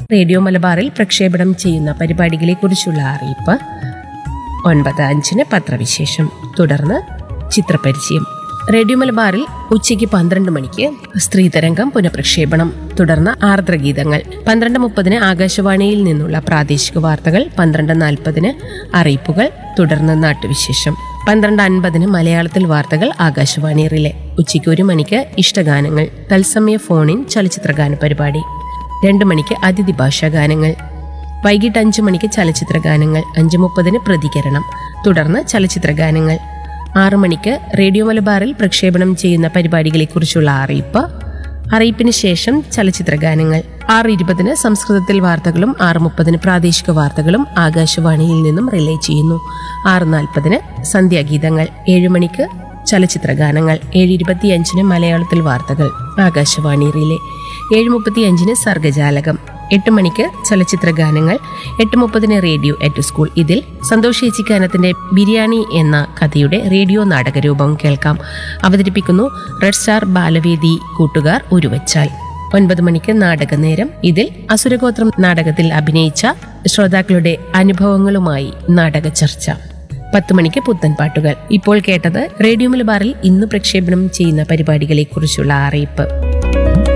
radio മലബാറിൽ പ്രക്ഷേപണം ചെയ്യുന്ന പരിപാടികളെക്കുറിച്ചുള്ള അറിയിപ്പ് ഒൻപത് അഞ്ചിന് പത്രവിശേഷം തുടർന്ന് ചിത്രപരിചയം റേഡിയോ മലബാറിൽ ഉച്ചയ്ക്ക് പന്ത്രണ്ട് മണിക്ക് സ്ത്രീതരംഗം പുനഃപ്രക്ഷേപണം തുടർന്ന് ആർദ്രഗീതങ്ങൾ പന്ത്രണ്ട് മുപ്പതിന് ആകാശവാണിയിൽ നിന്നുള്ള പ്രാദേശിക വാർത്തകൾ പന്ത്രണ്ട് നാൽപ്പതിന് അറിയിപ്പുകൾ തുടർന്ന് നാട്ടുവിശേഷം പന്ത്രണ്ട് അൻപതിന് മലയാളത്തിൽ വാർത്തകൾ ആകാശവാണി റിലേ ഉച്ചയ്ക്ക് ഒരു മണിക്ക് ഇഷ്ടഗാനങ്ങൾ തത്സമയ ഫോണിൻ ചലച്ചിത്രഗാന പരിപാടി രണ്ട് മണിക്ക് അതിഥി ഭാഷാ ഗാനങ്ങൾ വൈകിട്ട് അഞ്ചു മണിക്ക് ചലച്ചിത്ര ഗാനങ്ങൾ അഞ്ച് മുപ്പതിന് പ്രതികരണം തുടർന്ന് ചലച്ചിത്ര ഗാനങ്ങൾ ആറു മണിക്ക് റേഡിയോ മലബാറിൽ പ്രക്ഷേപണം ചെയ്യുന്ന പരിപാടികളെക്കുറിച്ചുള്ള അറിയിപ്പ് അറിയിപ്പിന് ശേഷം ചലച്ചിത്ര ഗാനങ്ങൾ ആറ് ഇരുപതിന് സംസ്കൃതത്തിൽ വാർത്തകളും ആറ് മുപ്പതിന് പ്രാദേശിക വാർത്തകളും ആകാശവാണിയിൽ നിന്നും റിലേ ചെയ്യുന്നു ആറ് നാൽപ്പതിന് സന്ധ്യാഗീതങ്ങൾ ഏഴ് മണിക്ക് ചലച്ചിത്ര ഗാനങ്ങൾ ഏഴ് ഇരുപത്തിയഞ്ചിന് മലയാളത്തിൽ വാർത്തകൾ ആകാശവാണി റിലേ ഏഴ് മുപ്പത്തിയഞ്ചിന് സർഗജാലകം എട്ട് മണിക്ക് ചലച്ചിത്ര ഗാനങ്ങൾ എട്ട് മുപ്പതിന് റേഡിയോ എറ്റ് സ്കൂൾ ഇതിൽ സന്തോഷ് ചേച്ചിക്കാനത്തിന്റെ ബിരിയാണി എന്ന കഥയുടെ റേഡിയോ നാടകരൂപം കേൾക്കാം അവതരിപ്പിക്കുന്നു റെഡ് സ്റ്റാർ ബാലവേദി കൂട്ടുകാർ ഉരുവച്ചാൽ ഒൻപത് മണിക്ക് നാടകനേരം ഇതിൽ അസുരഗോത്രം നാടകത്തിൽ അഭിനയിച്ച ശ്രോതാക്കളുടെ അനുഭവങ്ങളുമായി നാടക ചർച്ച പത്ത് മണിക്ക് പുത്തൻ പാട്ടുകൾ ഇപ്പോൾ കേട്ടത് റേഡിയോ മലബാറിൽ ഇന്ന് പ്രക്ഷേപണം ചെയ്യുന്ന പരിപാടികളെക്കുറിച്ചുള്ള അറിയിപ്പ്